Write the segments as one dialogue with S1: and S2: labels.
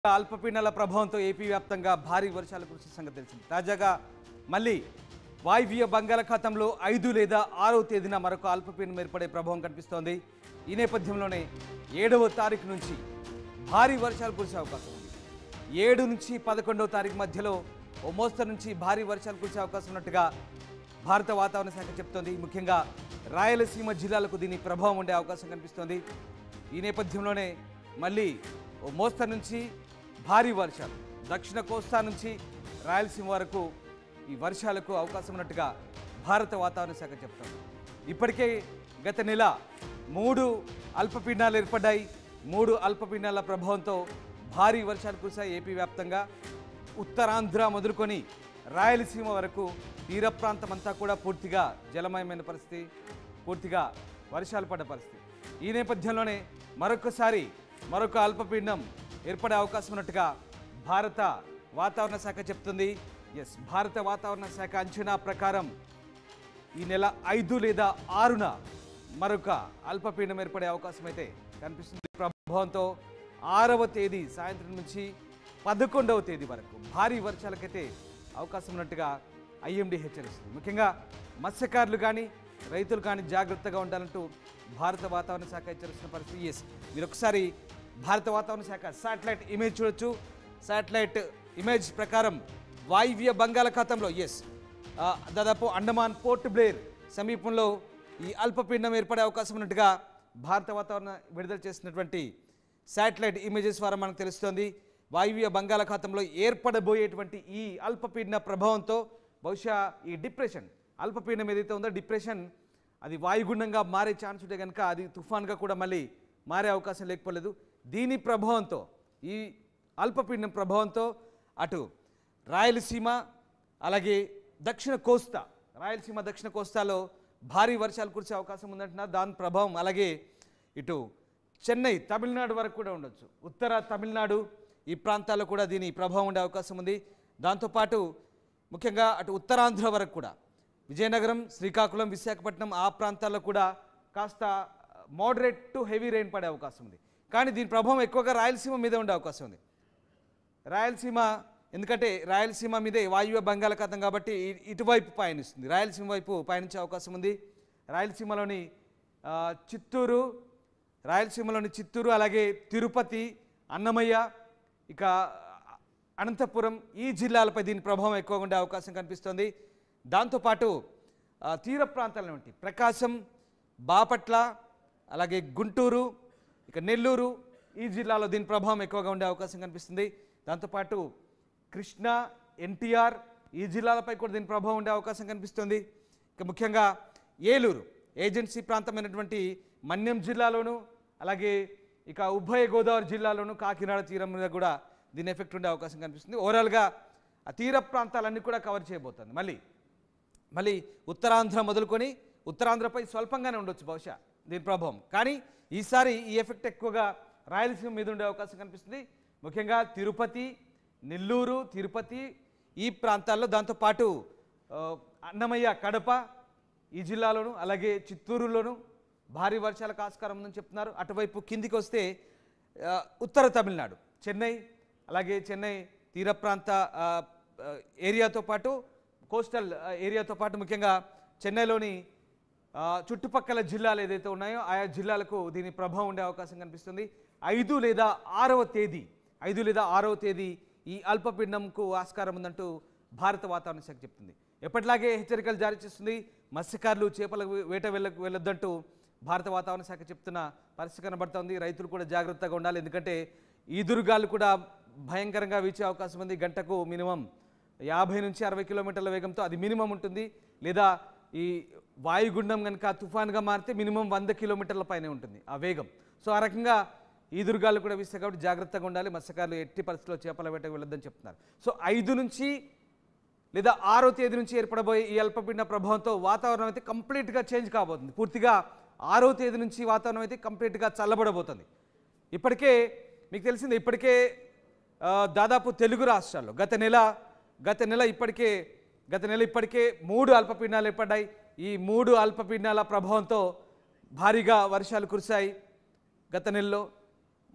S1: అల్పపీడనాల ప్రభావంతో ఏపీ వ్యాప్తంగా భారీ వర్షాలు కురిసిన సంగతి తెలిసింది తాజాగా మళ్ళీ వాయువ్య బంగాళాఖాతంలో ఐదు లేదా ఆరో తేదీన మరొక అల్పపీడనం ఏర్పడే ప్రభావం కనిపిస్తోంది ఈ నేపథ్యంలోనే ఏడవ తారీఖు నుంచి భారీ వర్షాలు కురిసే అవకాశం ఉంది ఏడు నుంచి పదకొండవ తారీఖు మధ్యలో ఓ మోస్తరు నుంచి భారీ వర్షాలు కురిసే అవకాశం ఉన్నట్టుగా భారత వాతావరణ శాఖ చెప్తోంది ముఖ్యంగా రాయలసీమ జిల్లాలకు దీని ప్రభావం ఉండే అవకాశం కనిపిస్తోంది ఈ నేపథ్యంలోనే మళ్ళీ ఓ మోస్తరు నుంచి భారీ వర్షాలు దక్షిణ కోస్తా నుంచి రాయలసీమ వరకు ఈ వర్షాలకు అవకాశం ఉన్నట్టుగా భారత వాతావరణ శాఖ చెప్తోంది ఇప్పటికే గత నెల మూడు అల్పపీడనాలు ఏర్పడ్డాయి మూడు అల్పపీడనాల ప్రభావంతో భారీ వర్షాలు కురిశాయి ఏపీ వ్యాప్తంగా ఉత్తరాంధ్ర మొదలుకొని రాయలసీమ వరకు తీర ప్రాంతం అంతా కూడా పూర్తిగా జలమయమైన పరిస్థితి పూర్తిగా వర్షాలు పడ్డ పరిస్థితి ఈ నేపథ్యంలోనే మరొకసారి మరొక అల్పపీడనం ఏర్పడే అవకాశం ఉన్నట్టుగా భారత వాతావరణ శాఖ చెప్తుంది ఎస్ భారత వాతావరణ శాఖ అంచనా ప్రకారం ఈ నెల ఐదు లేదా ఆరున మరొక అల్పపీడనం ఏర్పడే అవకాశం అయితే కనిపిస్తుంది ప్రభావంతో ఆరవ తేదీ సాయంత్రం నుంచి పదకొండవ తేదీ వరకు భారీ వర్షాలకైతే అవకాశం ఉన్నట్టుగా ఐఎండీ హెచ్చరిస్తుంది ముఖ్యంగా మత్స్యకారులు కానీ రైతులు కానీ జాగ్రత్తగా ఉండాలంటూ భారత వాతావరణ శాఖ హెచ్చరిస్తున్న పరిస్థితి ఎస్ మీరు ఒకసారి భారత వాతావరణ శాఖ శాటిలైట్ ఇమేజ్ చూడొచ్చు శాటిలైట్ ఇమేజ్ ప్రకారం వాయువ్య బంగాళాఖాతంలో ఎస్ ఆ, దాదాపు అండమాన్ పోర్ట్ బ్లేర్ సమీపంలో ఈ అల్పపీడనం ఏర్పడే అవకాశం ఉన్నట్టుగా భారత వాతావరణ విడుదల చేసినటువంటి శాటిలైట్ ఇమేజెస్ ద్వారా మనకు తెలుస్తోంది వాయువ్య బంగాళాఖాతంలో ఏర్పడబోయేటువంటి ఈ అల్పపీడన ప్రభావంతో బహుశా ఈ డిప్రెషన్ అల్పపీడనం ఏదైతే ఉందో డిప్రెషన్ అది వాయుగుండంగా మారే ఛాన్స్ ఉంటే కనుక అది తుఫాన్గా కూడా మళ్ళీ మారే అవకాశం లేకపోలేదు దీని ప్రభావంతో ఈ అల్పపీడనం ప్రభావంతో అటు రాయలసీమ అలాగే దక్షిణ కోస్తా రాయలసీమ దక్షిణ కోస్తాలో భారీ వర్షాలు కురిసే అవకాశం ఉందంటున్నారు దాని ప్రభావం అలాగే ఇటు చెన్నై తమిళనాడు వరకు కూడా ఉండొచ్చు ఉత్తర తమిళనాడు ఈ ప్రాంతాల్లో కూడా దీని ప్రభావం ఉండే అవకాశం ఉంది దాంతోపాటు ముఖ్యంగా అటు ఉత్తరాంధ్ర వరకు కూడా విజయనగరం శ్రీకాకుళం విశాఖపట్నం ఆ ప్రాంతాల్లో కూడా కాస్త మోడరేట్ టు హెవీ రెయిన్ పడే అవకాశం ఉంది కానీ దీని ప్రభావం ఎక్కువగా రాయలసీమ మీద ఉండే అవకాశం ఉంది రాయలసీమ ఎందుకంటే రాయలసీమ మీదే వాయువ్య బంగాళాఖాతం కాబట్టి ఇ- ఇటువైపు పయనిస్తుంది రాయలసీమ వైపు పయనించే అవకాశం ఉంది రాయలసీమలోని ఆ, చిత్తూరు రాయలసీమలోని చిత్తూరు అలాగే తిరుపతి అన్నమయ్య ఇక అనంతపురం ఈ జిల్లాలపై దీని ప్రభావం ఎక్కువగా ఉండే అవకాశం కనిపిస్తోంది దాంతోపాటు ఆ, తీర ప్రాంతాల నుండి ప్రకాశం బాపట్ల అలాగే గుంటూరు ఇక నెల్లూరు ఈ జిల్లాలో దీని ప్రభావం ఎక్కువగా ఉండే అవకాశం కనిపిస్తుంది దాంతోపాటు కృష్ణా ఎన్టీఆర్ ఈ జిల్లాలపై కూడా దీని ప్రభావం ఉండే అవకాశం కనిపిస్తుంది ఇక ముఖ్యంగా ఏలూరు ఏజెన్సీ ప్రాంతమైనటువంటి మన్యం జిల్లాలోను అలాగే ఇక ఉభయ గోదావరి జిల్లాలోను కాకినాడ తీరం మీద కూడా దీని ఎఫెక్ట్ ఉండే అవకాశం కనిపిస్తుంది ఓవరాల్గా ఆ తీర ప్రాంతాలన్నీ కూడా కవర్ చేయబోతుంది మళ్ళీ మళ్ళీ ఉత్తరాంధ్ర మొదలుకొని ఉత్తరాంధ్రపై స్వల్పంగానే ఉండొచ్చు బహుశా దీని ప్రభావం కానీ ఈసారి ఈ ఎఫెక్ట్ ఎక్కువగా రాయలసీమ మీద ఉండే అవకాశం కనిపిస్తుంది ముఖ్యంగా తిరుపతి నెల్లూరు తిరుపతి ఈ ప్రాంతాల్లో దాంతోపాటు ఆ, అన్నమయ్య కడప ఈ జిల్లాలోను అలాగే చిత్తూరులోను భారీ వర్షాలకు ఆస్కారం ఉందని చెప్తున్నారు అటువైపు కిందికి వస్తే ఆ, ఉత్తర తమిళనాడు చెన్నై అలాగే చెన్నై తీర ప్రాంత ఆ, ఆ, ఏరియాతో పాటు కోస్టల్ ఆ, ఏరియాతో పాటు ముఖ్యంగా చెన్నైలోని ఆ, చుట్టుపక్కల జిల్లాలు ఏదైతే ఉన్నాయో ఆయా జిల్లాలకు దీని ప్రభావం ఉండే అవకాశం కనిపిస్తుంది ఐదు లేదా ఆరవ తేదీ ఐదు లేదా ఆరవ తేదీ ఈ అల్పపీడనంకు ఆస్కారం ఉందంటూ భారత వాతావరణ శాఖ చెప్తుంది ఎప్పటిలాగే హెచ్చరికలు జారీ చేస్తుంది మత్స్యకారులు చేపల వేట వెళ్ళ వెళ్ళొద్దంటూ భారత వాతావరణ శాఖ చెప్తున్న పరిస్థితి కనబడుతోంది రైతులు కూడా జాగ్రత్తగా ఉండాలి ఎందుకంటే ఈదురుగాలు కూడా భయంకరంగా వీచే అవకాశం ఉంది గంటకు మినిమం యాభై నుంచి అరవై కిలోమీటర్ల వేగంతో అది మినిమం ఉంటుంది లేదా ఈ వాయుగుండం కనుక తుఫాన్గా మారితే మినిమం వంద కిలోమీటర్ల పైనే ఉంటుంది ఆ వేగం సో ఆ రకంగా ఈదురుగాలు కూడా వీస్తాయి కాబట్టి జాగ్రత్తగా ఉండాలి మత్స్యకారులు ఎట్టి పరిస్థితుల్లో చేపల వేటకు వెళ్ళొద్దని చెప్తున్నారు సో ఐదు నుంచి లేదా ఆరో తేదీ నుంచి ఏర్పడబోయే ఈ అల్పపీడన ప్రభావంతో వాతావరణం అయితే కంప్లీట్గా చేంజ్ కాబోతుంది పూర్తిగా ఆరో తేదీ నుంచి వాతావరణం అయితే కంప్లీట్గా చల్లబడబోతుంది ఇప్పటికే మీకు తెలిసింది ఇప్పటికే ఆ, దాదాపు తెలుగు రాష్ట్రాల్లో గత నెల గత నెల ఇప్పటికే గత నెల ఇప్పటికే మూడు అల్పపీడనాలు ఏర్పడ్డాయి ఈ మూడు అల్పపీడనాల ప్రభావంతో భారీగా వర్షాలు కురిశాయి గత నెలలో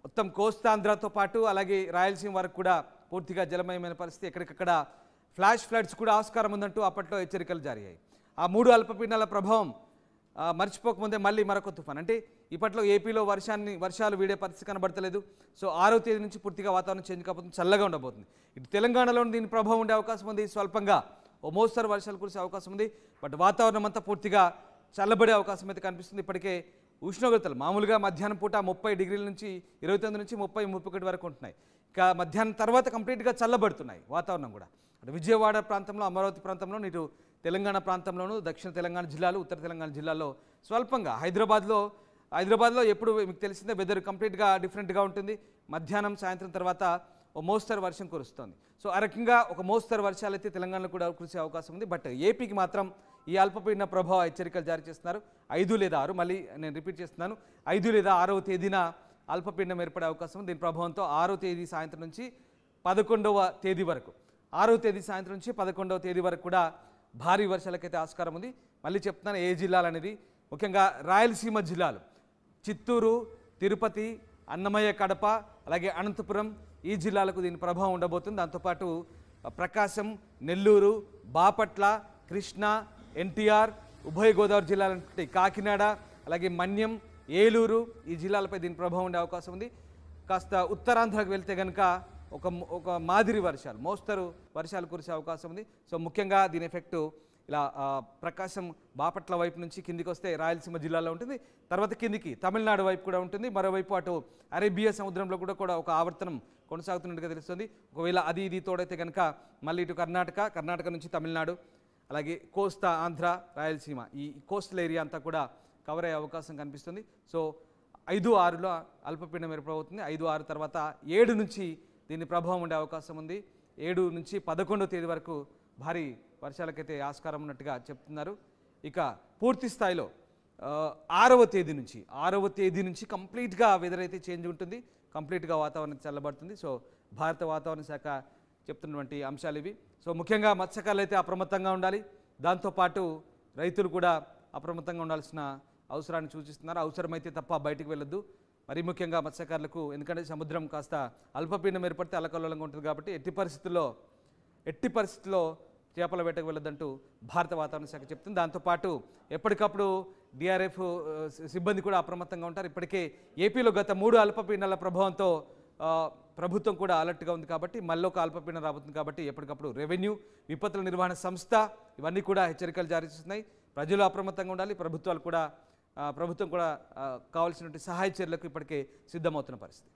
S1: మొత్తం కోస్తాంధ్రతో పాటు అలాగే రాయలసీమ వరకు కూడా పూర్తిగా జలమయమైన పరిస్థితి ఎక్కడికక్కడ ఫ్లాష్ ఫ్లడ్స్ కూడా ఆస్కారం ఉందంటూ అప్పట్లో హెచ్చరికలు జారీ అయ్యాయి ఆ మూడు అల్పపీడనాల ప్రభావం ఆ, మర్చిపోకముందే మళ్ళీ మరొక తుఫాన్ అంటే ఇప్పట్లో ఏపీలో వర్షాన్ని వర్షాలు వీడే పరిస్థితి కనబడతలేదు సో ఆరో తేదీ నుంచి పూర్తిగా వాతావరణం చేంజ్ కాబోతుంది చల్లగా ఉండబోతుంది ఇటు తెలంగాణలో దీని ప్రభావం ఉండే అవకాశం ఉంది స్వల్పంగా ఓ మోస్తరు వర్షాలు కురిసే అవకాశం ఉంది బట్ వాతావరణం అంతా పూర్తిగా చల్లబడే అవకాశం అయితే కనిపిస్తుంది ఇప్పటికే ఉష్ణోగ్రతలు మామూలుగా మధ్యాహ్నం పూట ముప్పై డిగ్రీల నుంచి ఇరవై తొమ్మిది నుంచి ముప్పై ముప్పై ఒకటి వరకు ఉంటున్నాయి ఇక మధ్యాహ్నం తర్వాత కంప్లీట్గా చల్లబడుతున్నాయి వాతావరణం కూడా అటు విజయవాడ ప్రాంతంలో అమరావతి ప్రాంతంలో ఇటు తెలంగాణ ప్రాంతంలోను దక్షిణ తెలంగాణ జిల్లాలు ఉత్తర తెలంగాణ జిల్లాల్లో స్వల్పంగా హైదరాబాద్లో హైదరాబాద్లో ఎప్పుడు మీకు తెలిసిందే వెదర్ కంప్లీట్గా డిఫరెంట్గా ఉంటుంది మధ్యాహ్నం సాయంత్రం తర్వాత ఓ మోస్తరు వర్షం కురుస్తోంది సో ఆ రకంగా ఒక మోస్తరు వర్షాలు అయితే తెలంగాణలో కూడా కురిసే అవకాశం ఉంది బట్ ఏపీకి మాత్రం ఈ అల్పపీడన ప్రభావ హెచ్చరికలు జారీ చేస్తున్నారు ఐదు లేదా ఆరు మళ్ళీ నేను రిపీట్ చేస్తున్నాను ఐదు లేదా ఆరవ తేదీన అల్పపీడనం ఏర్పడే అవకాశం ఉంది దీని ప్రభావంతో ఆరో తేదీ సాయంత్రం నుంచి పదకొండవ తేదీ వరకు ఆరో తేదీ సాయంత్రం నుంచి పదకొండవ తేదీ వరకు కూడా భారీ వర్షాలకైతే ఆస్కారం ఉంది మళ్ళీ చెప్తున్నాను ఏ జిల్లాలు అనేది ముఖ్యంగా రాయలసీమ జిల్లాలు చిత్తూరు తిరుపతి అన్నమయ్య కడప అలాగే అనంతపురం ఈ జిల్లాలకు దీని ప్రభావం ఉండబోతుంది దాంతోపాటు ప్రకాశం నెల్లూరు బాపట్ల కృష్ణా ఎన్టీఆర్ ఉభయ గోదావరి జిల్లాలంటే కాకినాడ అలాగే మన్యం ఏలూరు ఈ జిల్లాలపై దీని ప్రభావం ఉండే అవకాశం ఉంది కాస్త ఉత్తరాంధ్రకు వెళ్తే కనుక ఒక ఒక మాదిరి వర్షాలు మోస్తరు వర్షాలు కురిసే అవకాశం ఉంది సో ముఖ్యంగా దీని ఎఫెక్టు ఇలా ఆ, ప్రకాశం బాపట్ల వైపు నుంచి కిందికి వస్తే రాయలసీమ జిల్లాలో ఉంటుంది తర్వాత కిందికి తమిళనాడు వైపు కూడా ఉంటుంది మరోవైపు అటు అరేబియా సముద్రంలో కూడా కూడా ఒక ఆవర్తనం కొనసాగుతున్నట్టుగా తెలుస్తుంది ఒకవేళ అది ఇది తోడైతే కనుక మళ్ళీ ఇటు కర్ణాటక కర్ణాటక నుంచి తమిళనాడు అలాగే కోస్తా ఆంధ్ర రాయలసీమ ఈ కోస్టల్ ఏరియా అంతా కూడా కవర్ అయ్యే అవకాశం కనిపిస్తుంది సో ఐదు ఆరులో అల్పపీడనం ఏర్పడవుతుంది ఐదు ఆరు తర్వాత ఏడు నుంచి దీని ప్రభావం ఉండే అవకాశం ఉంది ఏడు నుంచి పదకొండో తేదీ వరకు భారీ వర్షాలకైతే ఆస్కారం ఉన్నట్టుగా చెప్తున్నారు ఇక పూర్తి స్థాయిలో ఆ, ఆరవ తేదీ నుంచి ఆరవ తేదీ నుంచి కంప్లీట్గా వెదర్ అయితే చేంజ్ ఉంటుంది కంప్లీట్గా వాతావరణం చల్లబడుతుంది సో భారత వాతావరణ శాఖ చెప్తున్నటువంటి అంశాలు ఇవి సో ముఖ్యంగా మత్స్యకారులు అయితే అప్రమత్తంగా ఉండాలి దాంతోపాటు రైతులు కూడా అప్రమత్తంగా ఉండాల్సిన అవసరాన్ని సూచిస్తున్నారు అవసరమైతే తప్ప బయటికి వెళ్ళొద్దు మరీ ముఖ్యంగా మత్స్యకారులకు ఎందుకంటే సముద్రం కాస్త అల్పపీడనం ఏర్పడితే అల్లకల్లోలంగా ఉంటుంది కాబట్టి ఎట్టి పరిస్థితుల్లో ఎట్టి పరిస్థితుల్లో చేపల వేటకు వెళ్ళొద్దంటూ భారత వాతావరణ శాఖ చెప్తుంది దాంతోపాటు ఎప్పటికప్పుడు డిఆర్ఎఫ్ సిబ్బంది కూడా అప్రమత్తంగా ఉంటారు ఇప్పటికే ఏపీలో గత మూడు అల్పపీడనాల ప్రభావంతో ఆ, ప్రభుత్వం కూడా అలర్ట్గా ఉంది కాబట్టి మళ్ళీ ఒక అల్పపీడనం రాబోతుంది కాబట్టి ఎప్పటికప్పుడు రెవెన్యూ విపత్తుల నిర్వహణ సంస్థ ఇవన్నీ కూడా హెచ్చరికలు జారీ చేస్తున్నాయి ప్రజలు అప్రమత్తంగా ఉండాలి ప్రభుత్వాలు కూడా ఆ, ప్రభుత్వం కూడా ఆ, కావాల్సినటువంటి సహాయ చర్యలకు ఇప్పటికే సిద్ధమవుతున్న పరిస్థితి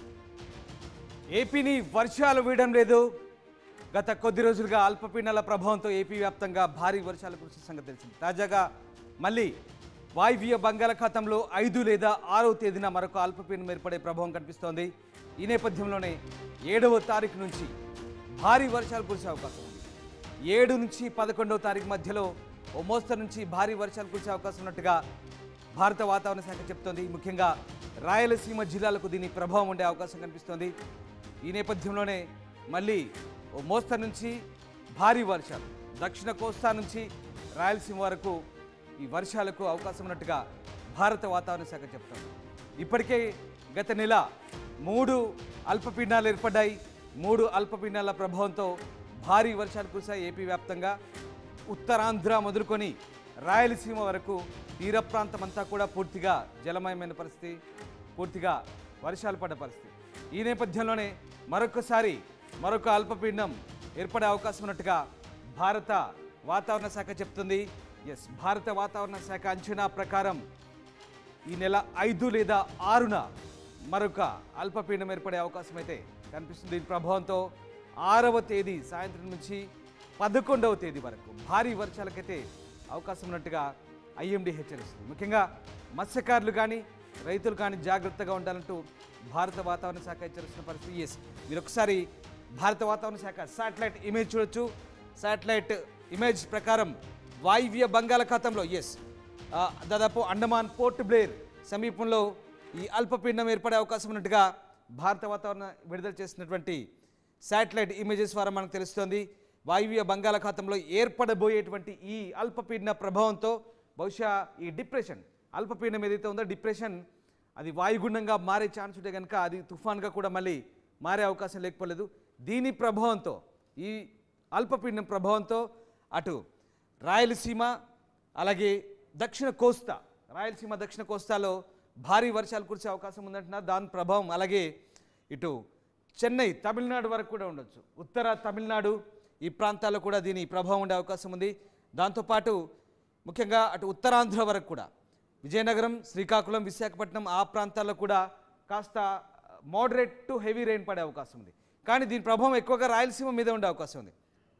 S1: ఏపీని వర్షాలు వీయడం లేదు గత కొద్ది రోజులుగా అల్పపీడనాల ప్రభావంతో ఏపీ వ్యాప్తంగా భారీ వర్షాలు కురిసిన సంగతి తెలిసింది తాజాగా మళ్ళీ వాయువ్య బంగాళాఖాతంలో ఐదు లేదా ఆరవ తేదీన మరొక అల్పపీడనం ఏర్పడే ప్రభావం కనిపిస్తోంది ఈ నేపథ్యంలోనే ఏడవ తారీఖు నుంచి భారీ వర్షాలు కురిసే అవకాశం ఉంది ఏడు నుంచి పదకొండవ తారీఖు మధ్యలో ఓ మోస్తరు నుంచి భారీ వర్షాలు కురిసే అవకాశం ఉన్నట్టుగా భారత వాతావరణ శాఖ చెప్తోంది ముఖ్యంగా రాయలసీమ జిల్లాలకు దీని ప్రభావం ఉండే అవకాశం కనిపిస్తోంది ఈ నేపథ్యంలోనే మళ్ళీ ఓ మోస్తరు నుంచి భారీ వర్షాలు దక్షిణ కోస్తా నుంచి రాయలసీమ వరకు ఈ వర్షాలకు అవకాశం ఉన్నట్టుగా భారత వాతావరణ శాఖ చెప్తోంది ఇప్పటికే గత నెల మూడు అల్పపీడనాలు ఏర్పడ్డాయి మూడు అల్పపీడనాల ప్రభావంతో భారీ వర్షాలు కురిశాయి ఏపీ వ్యాప్తంగా ఉత్తరాంధ్ర మొదలుకొని రాయలసీమ వరకు తీర ప్రాంతం అంతా కూడా పూర్తిగా జలమయమైన పరిస్థితి పూర్తిగా వర్షాలు పడ్డ పరిస్థితి ఈ నేపథ్యంలోనే మరొకసారి మరొక అల్పపీడనం ఏర్పడే అవకాశం ఉన్నట్టుగా భారత వాతావరణ శాఖ చెప్తుంది ఎస్ భారత వాతావరణ శాఖ అంచనా ప్రకారం ఈ నెల ఐదు లేదా ఆరున మరొక అల్పపీడనం ఏర్పడే అవకాశం అయితే కనిపిస్తుంది దీని ప్రభావంతో ఆరవ తేదీ సాయంత్రం నుంచి పదకొండవ తేదీ వరకు భారీ వర్షాలకైతే అవకాశం ఉన్నట్టుగా ఐఎండీ హెచ్చరిస్తుంది ముఖ్యంగా మత్స్యకారులు కానీ రైతులు కానీ జాగ్రత్తగా ఉండాలంటూ భారత వాతావరణ శాఖ హెచ్చరిస్తున్న పరిస్థితి ఎస్ మీరు ఒకసారి భారత వాతావరణ శాఖ శాటిలైట్ ఇమేజ్ చూడొచ్చు శాటిలైట్ ఇమేజ్ ప్రకారం వాయువ్య బంగాళాఖాతంలో ఎస్ ఆ, దాదాపు అండమాన్ పోర్ట్ బ్లేర్ సమీపంలో ఈ అల్పపీడనం ఏర్పడే అవకాశం ఉన్నట్టుగా భారత వాతావరణ విడుదల చేసినటువంటి శాటిలైట్ ఇమేజెస్ ద్వారా మనకు తెలుస్తోంది వాయువ్య బంగాళాఖాతంలో ఏర్పడబోయేటువంటి ఈ అల్పపీడన ప్రభావంతో బహుశా ఈ డిప్రెషన్ అల్పపీడనం ఏదైతే ఉందో డిప్రెషన్ అది వాయుగుండంగా మారే ఛాన్స్ ఉంటే కనుక అది తుఫాన్గా కూడా మళ్ళీ మారే అవకాశం లేకపోలేదు దీని ప్రభావంతో ఈ అల్పపీడనం ప్రభావంతో అటు రాయలసీమ అలాగే దక్షిణ కోస్తా రాయలసీమ దక్షిణ కోస్తాలో భారీ వర్షాలు కురిసే అవకాశం ఉందంటున్నారు దాని ప్రభావం అలాగే ఇటు చెన్నై తమిళనాడు వరకు కూడా ఉండొచ్చు ఉత్తర తమిళనాడు ఈ ప్రాంతాల్లో కూడా దీని ప్రభావం ఉండే అవకాశం ఉంది దాంతోపాటు ముఖ్యంగా అటు ఉత్తరాంధ్ర వరకు కూడా విజయనగరం శ్రీకాకుళం విశాఖపట్నం ఆ ప్రాంతాల్లో కూడా కాస్త మోడరేట్ టు హెవీ రెయిన్ పడే అవకాశం ఉంది కానీ దీని ప్రభావం ఎక్కువగా రాయలసీమ మీద ఉండే అవకాశం ఉంది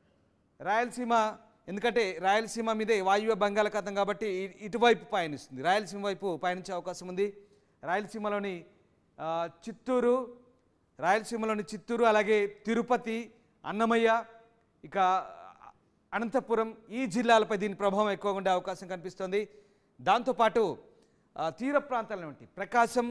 S1: రాయలసీమ ఎందుకంటే రాయలసీమ మీదే వాయువ్య బంగాళాఖాతం కాబట్టి ఇ- ఇటువైపు పయనిస్తుంది రాయలసీమ వైపు పయనించే అవకాశం ఉంది రాయలసీమలోని ఆ, చిత్తూరు రాయలసీమలోని చిత్తూరు అలాగే తిరుపతి అన్నమయ్య ఇక అనంతపురం ఈ జిల్లాలపై దీని ప్రభావం ఎక్కువగా ఉండే అవకాశం కనిపిస్తోంది దాంతోపాటు ఆ, తీర ప్రాంతాల నుండి ప్రకాశం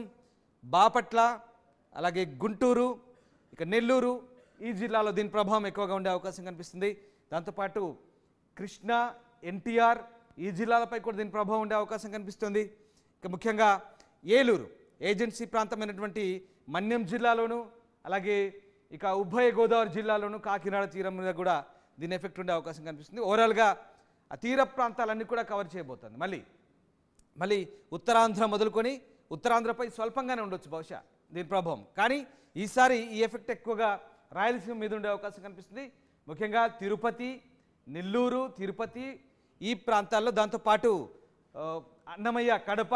S1: బాపట్ల అలాగే గుంటూరు ఇక నెల్లూరు ఈ జిల్లాలో దీని ప్రభావం ఎక్కువగా ఉండే అవకాశం కనిపిస్తుంది దాంతోపాటు కృష్ణా ఎన్టీఆర్ ఈ జిల్లాలపై కూడా దీని ప్రభావం ఉండే అవకాశం కనిపిస్తుంది ఇక ముఖ్యంగా ఏలూరు ఏజెన్సీ ప్రాంతమైనటువంటి మన్యం జిల్లాలోను అలాగే ఇక ఉభయ గోదావరి జిల్లాలోను కాకినాడ తీరం మీద కూడా దీని ఎఫెక్ట్ ఉండే అవకాశం కనిపిస్తుంది ఓవరాల్గా ఆ తీర ప్రాంతాలన్నీ కూడా కవర్ చేయబోతుంది మళ్ళీ మళ్ళీ ఉత్తరాంధ్ర మొదలుకొని ఉత్తరాంధ్రపై స్వల్పంగానే ఉండొచ్చు బహుశా దీని ప్రభావం కానీ ఈసారి ఈ ఎఫెక్ట్ ఎక్కువగా రాయలసీమ మీద ఉండే అవకాశం కనిపిస్తుంది ముఖ్యంగా తిరుపతి నెల్లూరు తిరుపతి ఈ ప్రాంతాల్లో దాంతోపాటు ఆ, అన్నమయ్య కడప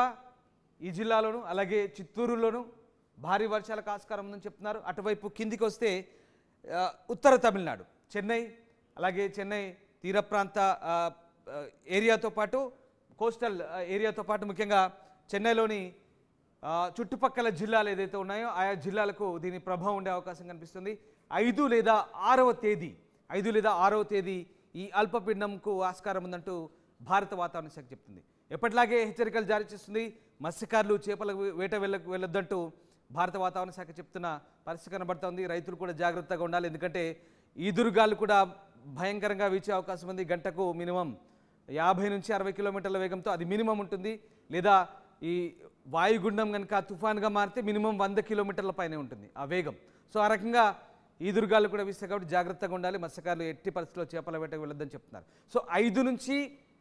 S1: ఈ జిల్లాలోను అలాగే చిత్తూరులోను భారీ వర్షాలకు ఆస్కారం ఉందని చెప్తున్నారు అటువైపు కిందికి వస్తే ఆ, ఉత్తర తమిళనాడు చెన్నై అలాగే చెన్నై తీర ప్రాంత ఆ, ఆ, ఏరియాతో పాటు కోస్టల్ ఆ, ఏరియాతో పాటు ముఖ్యంగా చెన్నైలోని ఆ, చుట్టుపక్కల జిల్లాలు ఏదైతే ఉన్నాయో ఆయా జిల్లాలకు దీని ప్రభావం ఉండే అవకాశం కనిపిస్తుంది ఐదు లేదా ఆరవ తేదీ ఐదు లేదా ఆరవ తేదీ ఈ అల్పపీడనంకు ఆస్కారం ఉందంటూ భారత వాతావరణ శాఖ చెప్తుంది ఎప్పటిలాగే హెచ్చరికలు జారీ చేస్తుంది మత్స్యకారులు చేపల వేట వెళ్ళ వెళ్ళొద్దంటూ భారత వాతావరణ శాఖ చెప్తున్న పరిస్థితి కనబడుతోంది రైతులు కూడా జాగ్రత్తగా ఉండాలి ఎందుకంటే ఈదురుగాలు కూడా భయంకరంగా వీచే అవకాశం ఉంది గంటకు మినిమం యాభై నుంచి అరవై కిలోమీటర్ల వేగంతో అది మినిమం ఉంటుంది లేదా ఈ వాయుగుండం కనుక తుఫాన్గా మారితే మినిమం వంద కిలోమీటర్ల పైనే ఉంటుంది ఆ వేగం సో ఆ రకంగా ఈదురుగాలు కూడా వీస్తాయి కాబట్టి జాగ్రత్తగా ఉండాలి మత్స్యకారులు ఎట్టి పరిస్థితుల్లో చేపల వేటకు వెళ్ళొద్దని చెప్తున్నారు సో ఐదు నుంచి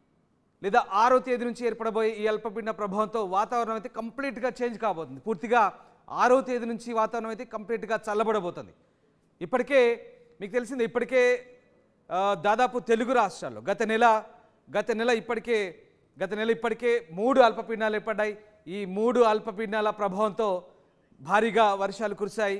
S1: లేదా ఆరో తేదీ నుంచి ఏర్పడబోయే ఈ అల్పపీడన ప్రభావంతో వాతావరణం అయితే కంప్లీట్గా చేంజ్ కాబోతుంది పూర్తిగా ఆరో తేదీ నుంచి వాతావరణం అయితే కంప్లీట్గా చల్లబడబోతుంది ఇప్పటికే మీకు తెలిసింది ఇప్పటికే ఆ, దాదాపు తెలుగు రాష్ట్రాల్లో గత నెల గత నెల ఇప్పటికే గత నెల ఇప్పటికే మూడు అల్పపీడనాలు ఏర్పడ్డాయి ఈ మూడు అల్పపీడనాల ప్రభావంతో భారీగా వర్షాలు కురిశాయి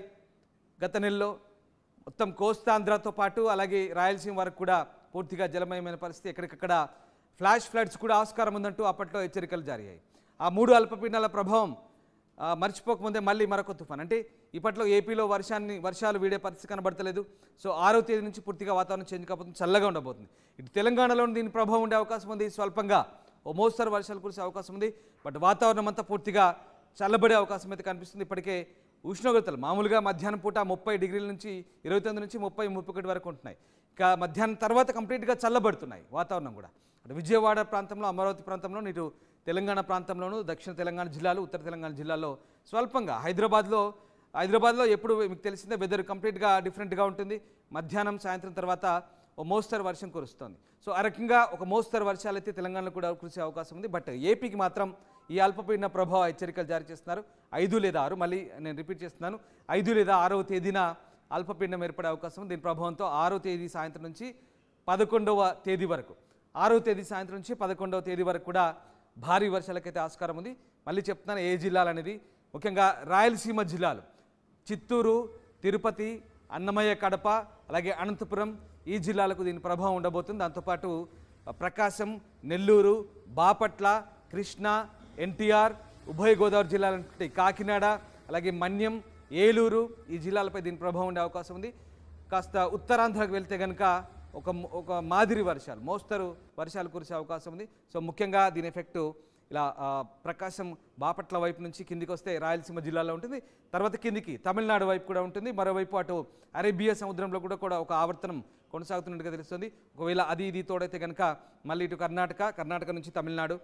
S1: గత నెలలో మొత్తం కోస్తాంధ్రతో పాటు అలాగే రాయలసీమ వరకు కూడా పూర్తిగా జలమయమైన పరిస్థితి ఎక్కడికక్కడ ఫ్లాష్ ఫ్లడ్స్ కూడా ఆస్కారం ఉందంటూ అప్పట్లో హెచ్చరికలు జారీ అయ్యాయి ఆ మూడు అల్పపీడనాల ప్రభావం ఆ, మర్చిపోకముందే మళ్ళీ మరొక తుఫాన్ అంటే ఇప్పట్లో ఏపీలో వర్షాన్ని వర్షాలు వీడే పరిస్థితి కనబడతలేదు సో ఆరో తేదీ నుంచి పూర్తిగా వాతావరణం చేంజ్ కాబోతుంది చల్లగా ఉండబోతుంది ఇటు తెలంగాణలో దీని ప్రభావం ఉండే అవకాశం ఉంది స్వల్పంగా ఓ మోస్తరు వర్షాలు కురిసే అవకాశం ఉంది బట్ వాతావరణం అంతా పూర్తిగా చల్లబడే అవకాశం అయితే కనిపిస్తుంది ఇప్పటికే ఉష్ణోగ్రతలు మామూలుగా మధ్యాహ్నం పూట ముప్పై డిగ్రీల నుంచి ఇరవై తొమ్మిది నుంచి ముప్పై ముప్పై ఒకటి వరకు ఉంటున్నాయి ఇక మధ్యాహ్నం తర్వాత కంప్లీట్గా చల్లబడుతున్నాయి వాతావరణం కూడా అటు విజయవాడ ప్రాంతంలో అమరావతి ప్రాంతంలో ఇటు తెలంగాణ ప్రాంతంలోను దక్షిణ తెలంగాణ జిల్లాలు ఉత్తర తెలంగాణ జిల్లాలో స్వల్పంగా హైదరాబాద్లో హైదరాబాద్లో ఎప్పుడు మీకు తెలిసిందే వెదర్ కంప్లీట్గా డిఫరెంట్గా ఉంటుంది మధ్యాహ్నం సాయంత్రం తర్వాత ఓ మోస్తరు వర్షం కురుస్తుంది సో ఆ రకంగా ఒక మోస్తరు వర్షాలు అయితే తెలంగాణలో కూడా కురిసే అవకాశం ఉంది బట్ ఏపీకి మాత్రం ఈ అల్పపీడన ప్రభావ హెచ్చరికలు జారీ చేస్తున్నారు ఐదు లేదా ఆరు మళ్ళీ నేను రిపీట్ చేస్తున్నాను ఐదు లేదా ఆరవ తేదీన అల్పపీడనం ఏర్పడే అవకాశం ఉంది. దీని ప్రభావంతో ఆరో తేదీ సాయంత్రం నుంచి పదకొండవ తేదీ వరకు ఆరో తేదీ సాయంత్రం నుంచి పదకొండవ తేదీ వరకు కూడా భారీ వర్షాలకైతే ఆస్కారం ఉంది మళ్ళీ చెప్తున్నాను ఏ జిల్లాలు అనేది ముఖ్యంగా రాయలసీమ జిల్లాలు చిత్తూరు తిరుపతి అన్నమయ్య కడప అలాగే అనంతపురం ఈ జిల్లాలకు దీని ప్రభావం ఉండబోతుంది దాంతోపాటు ఆ, ప్రకాశం నెల్లూరు బాపట్ల కృష్ణా ఎన్టీఆర్ ఉభయ గోదావరి జిల్లాల నుండి కాకినాడ అలాగే మన్యం ఏలూరు ఈ జిల్లాలపై దీని ప్రభావం ఉండే అవకాశం ఉంది కాస్త ఉత్తరాంధ్రకు వెళ్తే కనుక ఒక ఒక మాదిరి వర్షాలు మోస్తరు వర్షాలు కురిసే అవకాశం ఉంది సో ముఖ్యంగా దీని ఎఫెక్టు ఇలా ఆ, ప్రకాశం బాపట్ల వైపు నుంచి కిందికి వస్తే రాయలసీమ జిల్లాలో ఉంటుంది తర్వాత కిందికి తమిళనాడు వైపు కూడా ఉంటుంది మరోవైపు అటు అరేబియా సముద్రంలో కూడా కూడా ఒక ఆవర్తనం కొనసాగుతున్నట్టుగా తెలుస్తుంది ఒకవేళ అది ఇది తోడైతే కనుక మళ్ళీ ఇటు కర్ణాటక కర్ణాటక నుంచి తమిళనాడు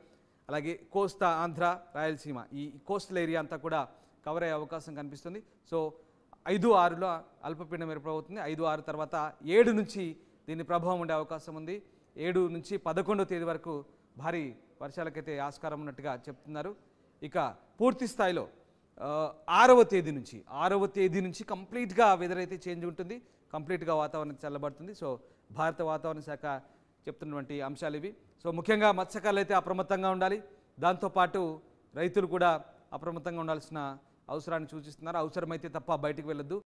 S1: అలాగే కోస్తా ఆంధ్ర రాయలసీమ ఈ కోస్టల్ ఏరియా అంతా కూడా కవర్ అయ్యే అవకాశం కనిపిస్తుంది సో ఐదు ఆరులో అల్పపీడనం ఏర్పడవుతుంది ఐదు ఆరు తర్వాత ఏడు నుంచి దీని ప్రభావం ఉండే అవకాశం ఉంది ఏడు నుంచి పదకొండవ తేదీ వరకు భారీ వర్షాలకైతే ఆస్కారం ఉన్నట్టుగా చెప్తున్నారు ఇక పూర్తి స్థాయిలో ఆ, ఆరవ తేదీ నుంచి ఆరవ తేదీ నుంచి కంప్లీట్గా వెదర్ అయితే చేంజ్ ఉంటుంది కంప్లీట్గా వాతావరణం చల్లబడుతుంది సో భారత వాతావరణ శాఖ చెప్తున్నటువంటి అంశాలు ఇవి సో ముఖ్యంగా మత్స్యకారులు అయితే అప్రమత్తంగా ఉండాలి దాంతోపాటు రైతులు కూడా అప్రమత్తంగా ఉండాల్సిన అవసరాన్ని సూచిస్తున్నారు అవసరమైతే తప్ప బయటికి వెళ్ళొద్దు